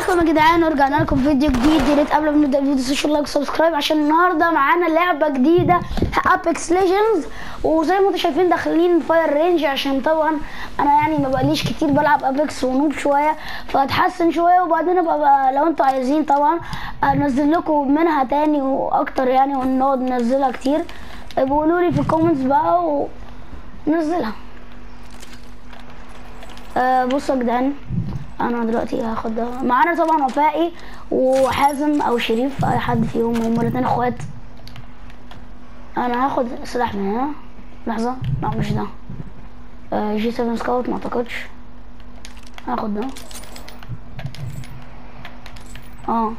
ازيكم يا جدعان ورجعنا لكم فيديو جديد يا ريت قبل ما نبدا الفيديو تخشوا لايك وسبسكرايب عشان النهارده معانا لعبه جديده ابيكس ليجندز وزي ما انتم شايفين داخلين فاير رينج عشان طبعا انا يعني ما بقاليش كتير بلعب ابيكس ونوب شويه فاتحسن شويه وبعدين ابقى بقى لو انتوا عايزين طبعا انزل لكم منها تاني واكتر يعني ونقعد ننزلها كتير بيقولوا لي في الكومنتس بقى وننزلها آه بصوا يا جدعان انا دلوقتي هاخد ده معانا طبعا وفائي وحازم او شريف اي حد فيهم هما الاتنين اخوات انا هاخد سلاح من هنا لحظة لا مش ده آه جي 7 سكاوت ما اعتقدش هاخد ده اه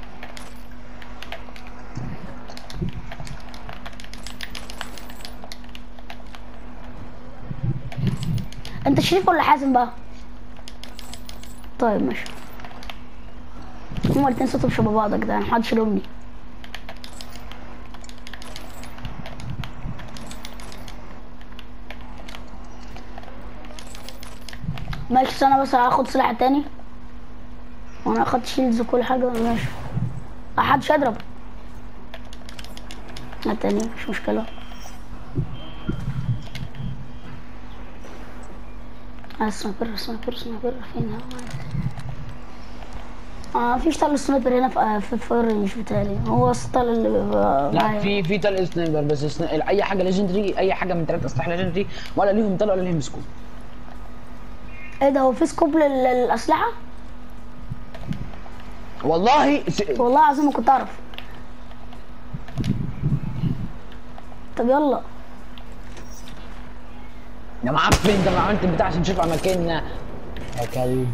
انت شريف ولا حازم بقى طيب ماشي هما الاتنين صوتهم شبه بعض يا جدعان محدش يلومني ماشي استنى بس هاخد سلاح تاني وانا اخدت شيلدز وكل حاجة ماشي محدش يضرب التاني مش مشكلة آه سنايبر سنايبر سنايبر فين هو اه مفيش طل سنايبر هنا في في الفاير رينج بتاعي هو الطل اللي بيبقى لا معايا. في في طلق سنايبر بس سنا... اي حاجه ليجندري اي حاجه من ثلاث اسلحه ليجندري ولا ليهم طلق ولا ليهم سكوب ايه ده هو في سكوب لل- للاسلحه والله س... والله العظيم ما كنت اعرف طب يلا يا معفن انت ما عملت البتاع عشان تشوف اماكننا يا كلب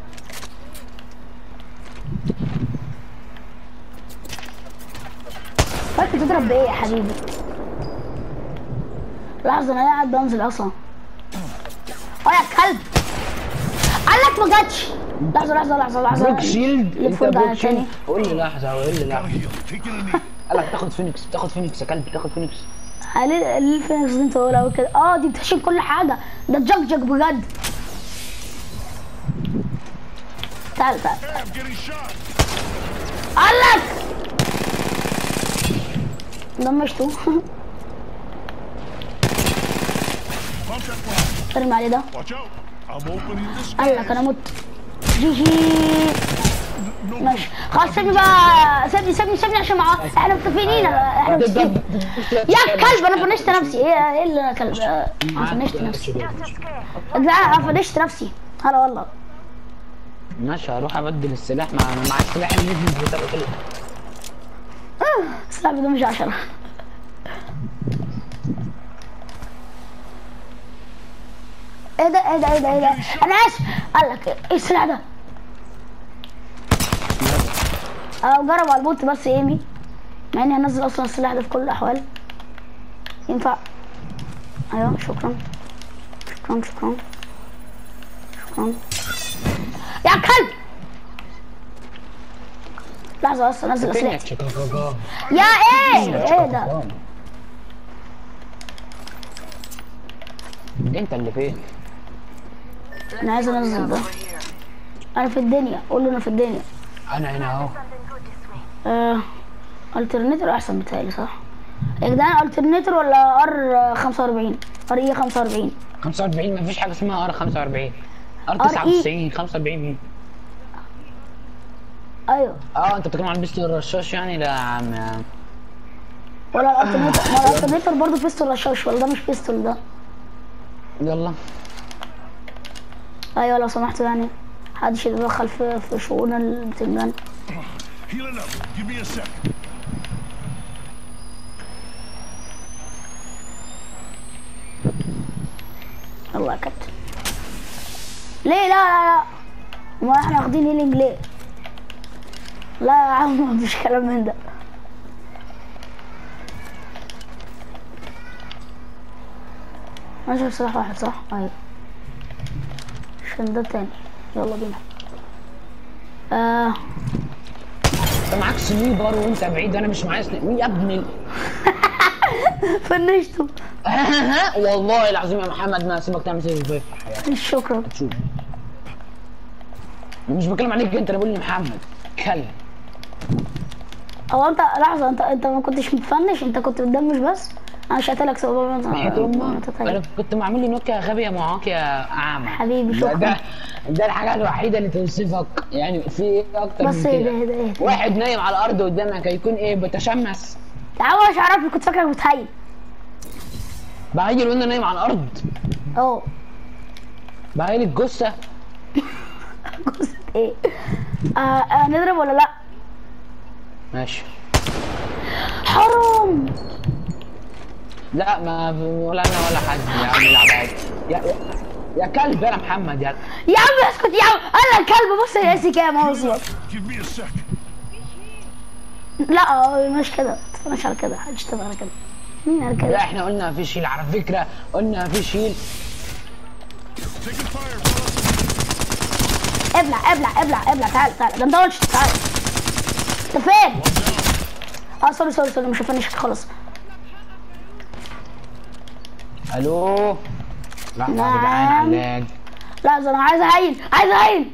فاكر تضرب بايه يا حبيبي لحظه انا قاعد بنزل اصلا اه يا كلب قال لك ما جاتش لحظه لحظه لحظه لحظه بروك شيلد اللي انت فوق ده بروك تاني شيلد قول لي لحظه قول لي لحظه Taking a knee. قال لك تاخد فينيكس تاخد فينيكس يا كلب تاخد فينيكس ليه ليه الفينكس دي انت قول قوي كده اه دي بتشيل كل حاجه ده جك جك بجد تعال تعال I'm getting shot. قال لك دمشته Pump that flag. ارمي عليه ده Watch out. I'm opening this. قال لك انا مت جي جي ماشي خلاص سيبني بقى سيبني سيبني سيبني عشان مع احنا متفقين احنا متفقين يا كلب انا فنشت نفسي ايه ايه اللي انا كلب آه، انا فنشت نفسي يا جدعان انا فنشت نفسي هلا والله ماشي هروح ابدل السلاح مع مع السلاح الليجندري بتاعه كله السلاح ده مش عشرة ايه ده ايه ده ايه ده ايه ده انا اسف قال لك ايه السلاح ده اه جرب على البوت بس ايمي مع اني هنزل اصلا السلاح ده في كل الاحوال ينفع ايوه شكرا شكرا شكرا شكرا يا كلب لحظة بس انزل اسلحتي شكرا يا ايه ايه ده انت اللي فين انا عايز انزل ده انا في الدنيا قول له انا في الدنيا انا هنا اهو آه الترنيتور احسن بتهيألي صح يا جدعان الترنيتور ولا ار 45 ار اي 45 45 مفيش حاجه اسمها ار 45 ار RE. 99 45 مين ايوه اه انت بتتكلم عن بيستول الرشاش يعني لا يا عم يا عم. ولا الالترنيتور ما الالترنيتور برضه بيستول رشاش ولا ده مش بيستول ده يلا ايوه لو سمحتوا يعني محدش يتدخل في في شؤون البتنجان Healing up. Give me a second. يلا يا كابتن ليه لا لا لا ما احنا واخدين هيلينج ليه لا يا عم مفيش كلام من ده ماشي سلاح واحد صح ايوه عشان ده تاني يلا بينا آه انت معاك سنيبر وانت بعيد وانا مش معايا سنيبر يا ابني فنشته والله العظيم يا محمد ما هسيبك تعمل سيف في حياتك شكرا شوف مش بتكلم عليك انت انا بقول لمحمد اتكلم هو انت لحظه انت انت ما كنتش متفنش انت كنت بتدمج بس انا مش قلت لك سبب وحياة امك انا كنت معمول لي نكته غبيه معاك يا اعمى حبيبي ده شكرا ده ده الحاجه الوحيده اللي توصفك يعني في ايه اكتر بس من ايه كده ده ايه ده ايه ده واحد نايم على الارض قدامك هيكون ايه بتشمس تعال مش عارفني كنت فاكرك بتهيل بهيل وانا نايم على الارض اه بهيل الجثه قصة ايه آه آه نضرب ولا لا ماشي حرام لا ما ولا انا ولا حد يا عم العب عادي يا, يا, يا كلب يا محمد يا يا عم اسكت يا عم انا الكلب بص يا كام اصلا Give me a sec. لا هو مش كده مش على كده محدش تبقى على كده مين على لا كده احنا قلنا مفيش شيل على فكره قلنا مفيش شيل Taking fire, fellas. ابلع ابلع ابلع ابلع تعال تعال ده انت قلتش تعال انت فين؟ اه سوري سوري سوري مش هفنش خلاص الو لا يا نعم. جدعان علاج لا ده انا عايز اعين عايز اعين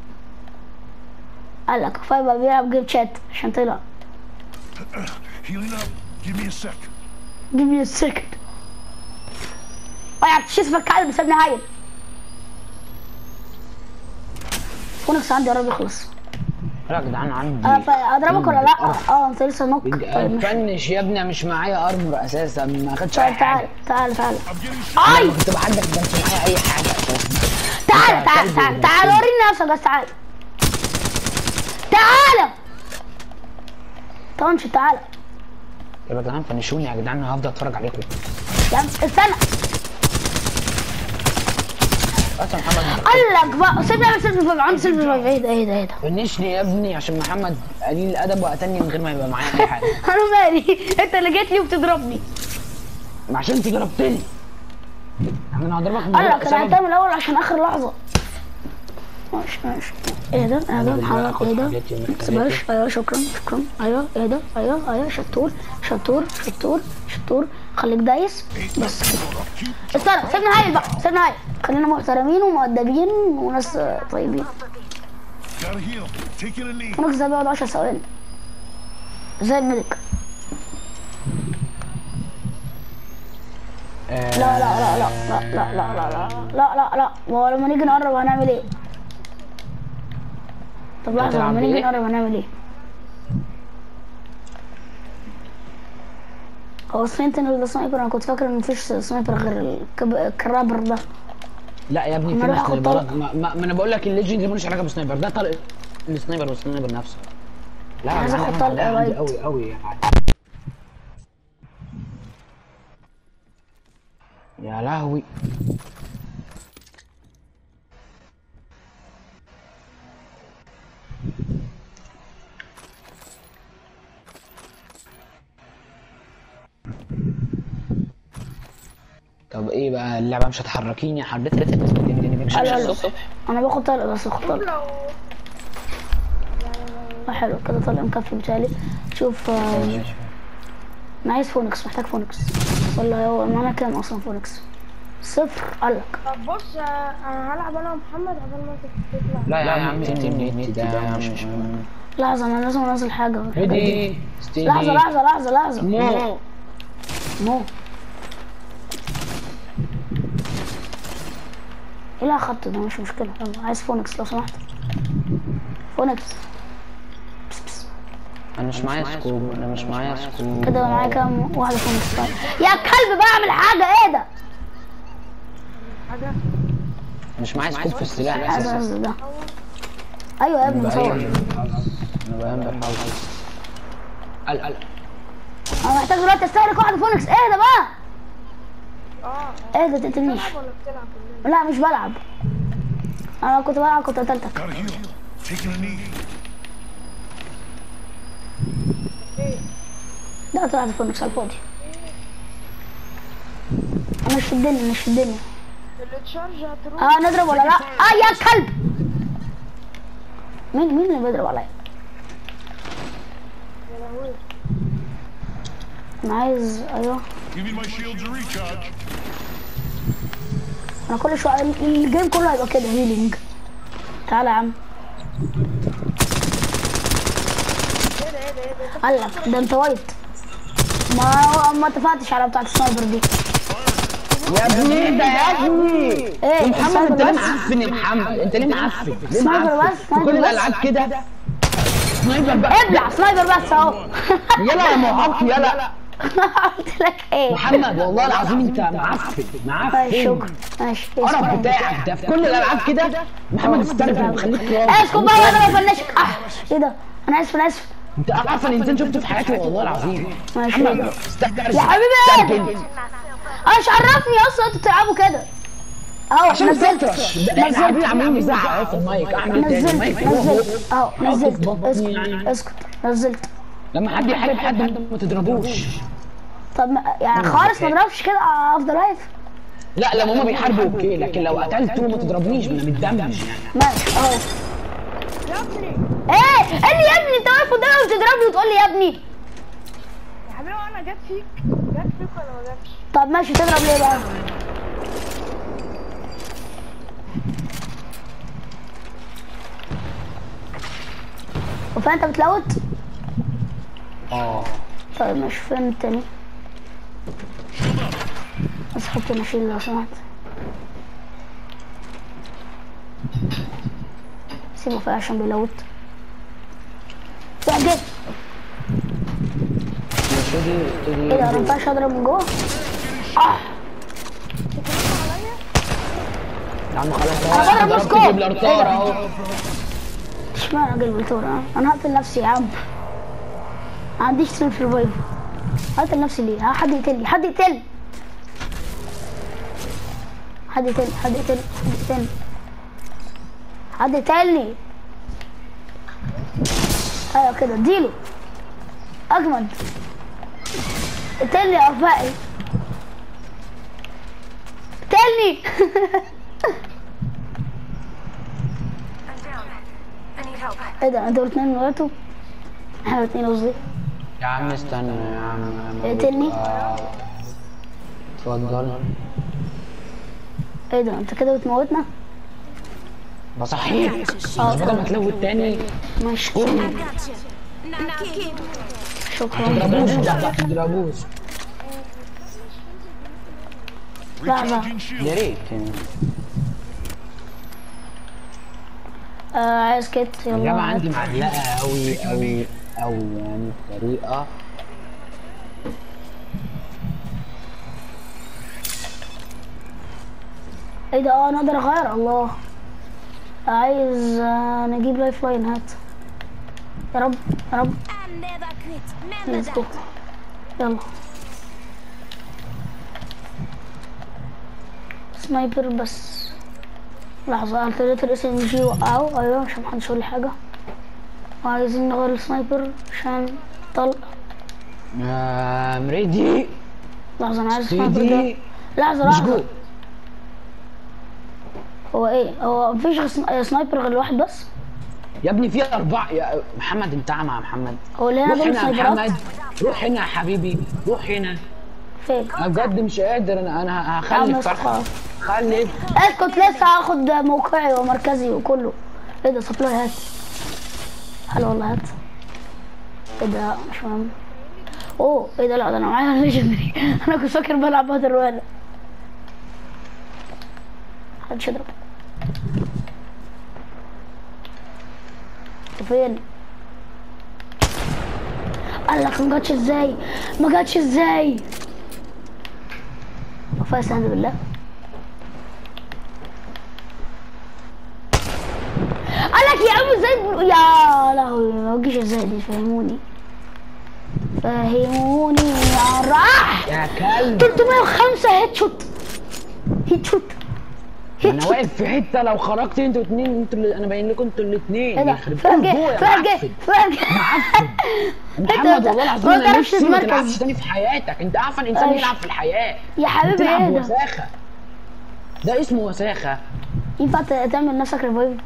قال لك كفايه بقى بيلعب جيم شات عشان طلع Healing up. Give me a sec. جيب لي السكت ويا تشيس في الكلب سيبني عين فونكس عندي قرب يخلص لا يا جدعان عندي آه، فاضربك ولا لا؟ اه انت لسه نوك طيب مش فنش يا ابني أنا مش معايا ارمر اساسا ما اخدش طيب اي تعال حاجه تعال تعال I'm getting shot. اي انا كنت بحدك ده مش معايا اي حاجه اساسا تعال أنت تعال كلب تعال ولا تعال كلب؟ وريني نفسك بس تعال تعال طنش تعال يا جدعان فنشوني يا جدعان انا هفضل اتفرج عليكم يا عم استنى اصلا محمد قال لك بقى سيبني اعمل سيلفي فايف عندي سيلفي فايف ايه ده ايه ده ايه ده فنشني يا ابني عشان محمد قليل الادب وقتلني من غير ما يبقى معايا اي حاجه انا مالي انت اللي جيت لي وبتضربني ما عشان انت ضربتني انا هضربك من قال غير لك انا سبب. هعتمد الاول عشان اخر لحظه ماشي ماشي ايه ده ايه ده محمد ايه ده سباش ايوه شكرا شكرا ايوه ايه ده ايوه ايوه شطور شطور شطور شطور خليك دايس بس كده استنى سيبنا هايل بقى سيبنا هايل خلينا محترمين ومؤدبين وناس آه، طيبين Gotta heal. Taking a knee. هناك زي بيقعد 10 ثواني زي الملك آه، لا لا لا لا لا لا لا لا لا لا لا ما هو لما نيجي نقرب هنعمل ايه؟ طب لحظة هتلعب لما نيجي بإيه؟ نقرب هنعمل ايه؟ هو السنتينل ده سنايبر انا كنت فاكر ان مفيش سنايبر غير الكب... الكرابر ده لا يا ابني أما في أروح آخد سنايبرات طلق. ما, ما, ما انا بقول لك الليجند ملوش علاقه بالسنايبر ده طلق السنايبر والسنايبر نفسه لا عايز لا، آخد لا، طلق لا، عندي رايت. قوي قوي يعني يا لهوي طب ايه بقى اللعبه مش هتحركيني حبيت لا لا انا باخد طلق بس باخد طلق آه، حلو كده طلق مكفي بتالي شوف آه، انا عايز فونكس محتاج فونكس ولا هو معانا كام اصلا فونكس صفر قالك طب بص آه، انا هلعب انا ومحمد قبل ما انت تطلع لا يا عم تيم ده مش لحظة انا لازم انزل حاجة ريدي لحظة لحظة لحظة لحظة مو مو ايه اللي اخدته ده مش مشكلة يلا عايز فونكس لو سمحت فونكس بس بس. انا مش معايا سكوب انا مش معايا سكوب كده معايا كام واحدة فونكس طيب يا كلب بعمل حاجة ايه ده حاجه مش معايا سكوب في السلاح عايز اساسا انزل ده ايوه يا ابني مصور انا بقى بحاول قل قل انا محتاج دلوقتي استهلك واحدة فونكس ايه ده بقى اه ايه ده تقتلنيش بتلعب ولا بتلعب بالليل؟ لا مش بلعب انا كنت بلعب كنت قتلتك Gotta heal. Taking a knee. ايه لا طلعت فونكس على الفاضي انا مش في الدنيا مش في الدنيا التشارج هتروح اه نضرب ولا لا اه يا كلب مين مين اللي بيضرب عليا يا لهوي انا عايز ايوه Give me my shields to recharge. انا كل شويه الجيم كله هيبقى كده هيلينج تعالى يا عم قال لك ده انت وايت ما ما اتفقتش على بتاعت السنايبر دي يا ابني ده يا ابني ايه محمد انت ليه السنايبر بس معفن يا محمد انت ليه معفن ليه سنايبر معفن بس، في سنايبر كل بس. الالعاب كده سنايبر بقى ابلع سنايبر بس اهو يلا يا معاق يلا قلت لك ايه محمد والله العظيم انت معفن ماشي معفن شكرا ماشي القرف بتاعك ده في كل الالعاب كده محمد استرجل خليك تراب اسكت بقى انا بفنشك اه ايه ده انا اسف انا اسف انت اعفن انسان شفته في حياتي والله العظيم ماشي محمد يا استرجل حبيبي استرجل ايش عرفني اصلا انتوا بتلعبوا كده اهو عشان نزلت تطرش ده احنا عاملين عاملين نزعق اهو في المايك اعمل ايه تاني نزلت المايك هو هو نزلت اهو نزلت في بطني اسكت يعني. اسكت نزلت لما حد يحارب حد ما تضربوش طب ما- يعني خالص ما اضربش كده افضل واقف لا لما هما بيحاربوا اوكي لكن لو قتلته ما تضربنيش انا متدمر يعني ماشي اهو يا ابني ايه قال لي يا ابني انت واقف قدامي وبتضربني وتقول لي يا ابني يا حبيبي انا جت فيك جت فيك ولا ما جاتش طب ماشي تضرب ليه بقى وفين انت بتلوت اه طيب ماشي فين التاني بس حط هنا شيل لو سمحت سيبه فيها عشان بيلوت لا جيت ايه ده انا مينفعش اضرب من جوه يا عم خلاص أنا بضرب ضربت مسكوب. جبلارتار إيه ده؟ اهو اشمعنى قلب الثورة انا هقتل نفسي يا عم ما عنديش سيلف ريفايف هقتل نفسي ليه ها حد يقتلني حد يقتلني حد يقتلني حد يقتلني حد يقتلني حد يقتلني ايوه كده اديله اجمد اقتلني يا وفائي اقتلني ايه ده انتوا الاثنين ماتوا احنا الاثنين قصدي يا عم استنى يا عم اقتلني اتفضل ايه ده انت كده بتموتنا بصحيح بس بدل ما تلوت تاني ماشي شكرا تضربوش ده ما تضربوش لا لا Recharging shield. يا ريت يعني آه عايز كت الجامعة يلا عندي معلقة أوي أوي أوي يعني بطريقة ايه ده اه انا اقدر اغير الله عايز آه نجيب لايف لاين هات يا رب يا رب I'm never quit. Remember ليتس جو that. يلا سنايبر بس لحظة التلاتة الاس ام جي وقعوا ايوه عشان محدش يقول لي حاجة وعايزين نغير السنايبر عشان طلق آم، ريدي لحظة انا عايز السنايبر ده سيدي لحظة مش لحظة جو هو ايه هو مفيش غير سنا- سنايبر غير واحد بس يا ابني في أربعة يا محمد أنت مع محمد هو اللي هنا روح دول هنا يا سنايبرات محمد روح هنا يا حبيبي روح هنا فين أنا بجد مش قادر أنا أنا يا عم هخلف اسكت فرخة خلاص خلف اسكت لسه هاخد موقعي ومركزي وكله ايه ده سبلاي هات حلو والله هات ايه ده مش مهم اوه ايه ده لا ده انا معايا ليجندري انا كنت فاكر بلعب باتل رويال محدش يضرب انت فين قال لك ما جاتش ازاي ما جاتش ازاي وفاء استهدى بالله قال لك يا عم ازاي بن- يا لهوي ما تجيش ازاي دي فهموني فهموني يا راح يا كلب 305 هيد شوت هيد شوت هيد أنا شوت واقف في حتة لو خرجت أنتوا اتنين أنتوا اللي أنا باين لكم أنتوا الاتنين ايه ده يخرب فين بيت جه جوه يا فين جه معفن. فين جه معفن محمد والله العظيم ما انا تعرفش نفسي ما تتمركز. تلعبش تاني في حياتك انت اعفن انسان أيش. يلعب في الحياه يا حبيبي بتلعب ايه ده وساخه ده اسمه وساخه ينفع ت- تعمل نفسك ريفايف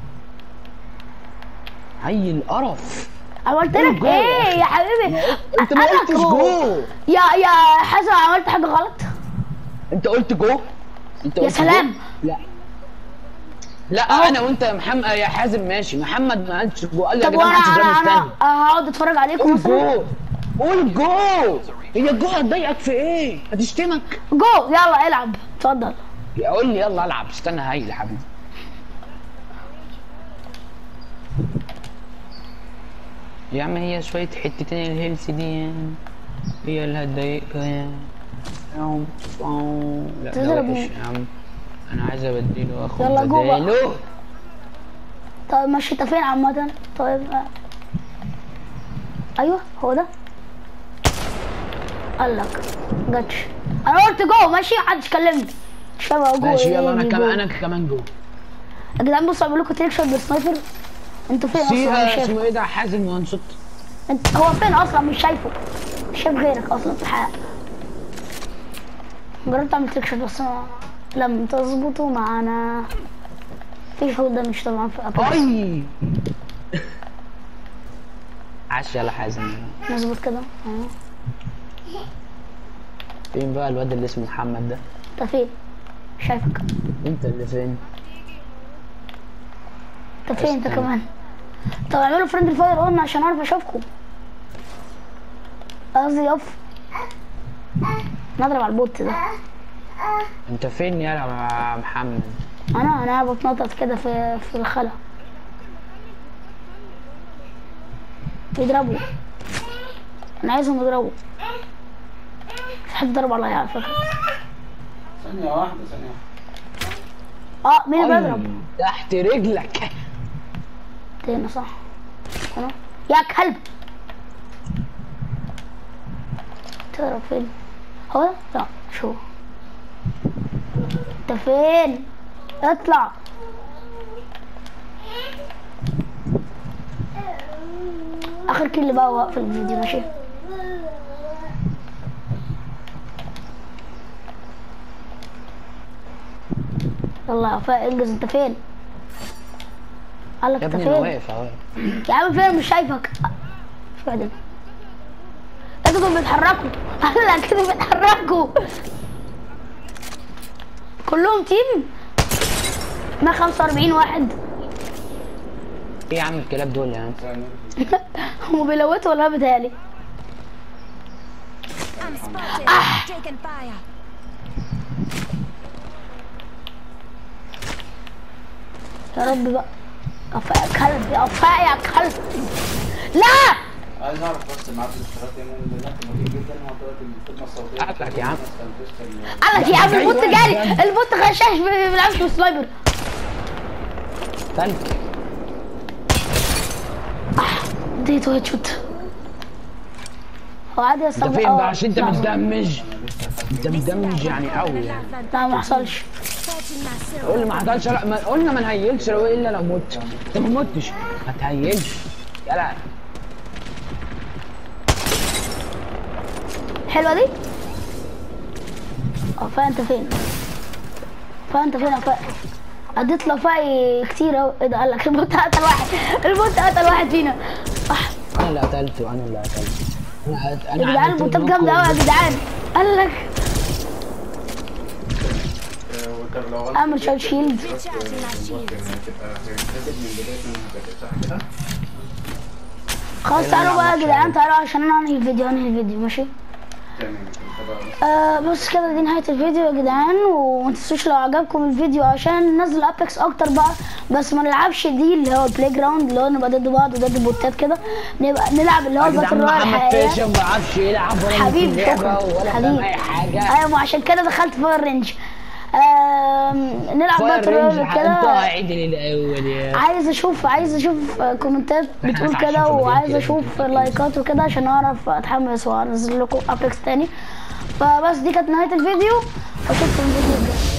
هي القرف عملت قول لك جوه يا ايه أخي. يا حبيبي انت ما أنا قلتش جو. جو يا يا حسن عملت حاجه غلط انت قلت جو انت يا قلت سلام. جو؟ لا لا أهو. انا وانت يا محمد يا حازم ماشي محمد ما قالش جو قال لي يا طب جدعان وانا محدش انا يضربني انا استنى هقعد اتفرج عليكم قول مثلا جو قول جو هي جو هتضايقك في ايه؟ هتشتمك؟ جو يلا العب اتفضل قول لي يلا العب استنى هايل يا حبيبي يا عم هي شوية حتتين الهيلث دي يعني هي اللي هتضايقها يعني أو أو لا ده تضرب وحش مين؟ يا عم أنا عايز أبدله وآخد يلا جو بقى. بداله طيب ماشي انت فين عامة طيب آه. ايوه هو ده قال لك جاتش انا قلت جو ماشي محدش كلمني شبه جو ماشي إيه يلا أنا جو. كمان أنا كمان جو يا جدعان بصوا اعمل لكم تريك شوت بالسنايبر انتوا فين سي اصلا مش آه، شايف اسمه إيه ده حازم وان شوت انت هو فين اصلا مش شايفه مش شايف غيرك اصلا في الحياة جربت اعمل تريك شوت بس ما لم تظبطوا معانا في حوض ده مش طبعا في ابل أي عاش يلا حازم مظبوط كده اه. فين بقى الواد اللي اسمه محمد ده انت فين شايفك أنت اللي فين انت فين انت استنى. كمان طب اعملوا فريند فاير اون عشان اعرف اشوفكم قصدي يقف نضرب على البوت ده أنت فين يا محمد انا انا بتنطط كده في في الخلا يضربوا انا عايزهم يضربوا في حد ضرب عليا على فكره ثانية واحدة ثانية اه مين اللي أي، بيضرب تحت رجلك هنا صح هنا يا كلب تضرب فين هو ده؟ لا شو انت فين اطلع اخر كل بقى واقف الفيديو ماشي يلا يا وفاء انجز انت فين قال لك يا انت ابني أنا فين واقف أهو يا عم فين مش شايفك مش بعدين ده كده بيتحركوا قال لك كده بيتحركوا كلهم تيم 145 واحد إيه يا عم الكلاب دول يعني ثانية هم بيلوتوا ولا أنا بيتهيألي I'm spotted. Taken fire. يا رب بقى وفاء يا كلب يا وفاء يا كلب لا عايز اعرف بس معاك الاشتراك يعني اللي هناك مهم جدا هو دلوقتي الخدمة الصوتية عقلك يا عم. ما استنفذت ال- قال لك يا عم البوت جالي البوت غشاش ما بيلعبش بالسنايبر تلج اديته هيد شوت هو عادي انت يستخدم فين اه، بقى عشان انت لا، متدمج انت متدمج يعني قوي يعني لا ما حصلش Searching my قول silver. لي ما حصلش لا ما قلنا ما نهيلش لو الا لو مت انت ما متش ما تهيلش يلا حلوه دي وفاء انت فين وفاء انت فين يا وفاء اديت لوفاء كتير اوي ايه ده قال لك البوت قتل واحد البوت قتل واحد فينا آه، انا اللي قتلته انا اللي قتلته انا قت- يا انا جدعان عملت البوتات بلوك جامده قوي يا وال- جدعان قال لك آه، وطب لو اعمل شويه شيلد Recharging my shield. يعني هتبقى هتتكتب من بداية ما هتبقى صح كده خلاص تعالوا بقى يا جدعان تعالوا عشان انا انهي الفيديو انهي الفيديو ماشي تمام طب آه بس كده دي نهايه الفيديو يا جدعان وما تنسوش لو عجبكم الفيديو عشان ننزل ابيكس اكتر بقى بس ما نلعبش دي اللي هو البلاي جراوند اللي هو نبقى ضد بعض وضد بوتات كده نبقى نلعب اللي هو يا جدعان الباتل رويال محمد الحقيقيه فيش ما بيعرفش يلعب ولا حبيبي في اللعبة شكرا ولا فاهم حبيبي اي حاجه ايوه ما عشان كده دخلت فاير رينج آم، نلعب فاير باتل رينج رويال انت كده قاعد الاول يا عايز اشوف عايز اشوف آه، كومنتات بتقول عايشين كده في مدينة وعايز كده اشوف لايكات وكده عشان اعرف اتحمس وانزل لكم ابيكس تاني فبس دي كانت نهايه الفيديو اشوفكم في الفيديو الجاي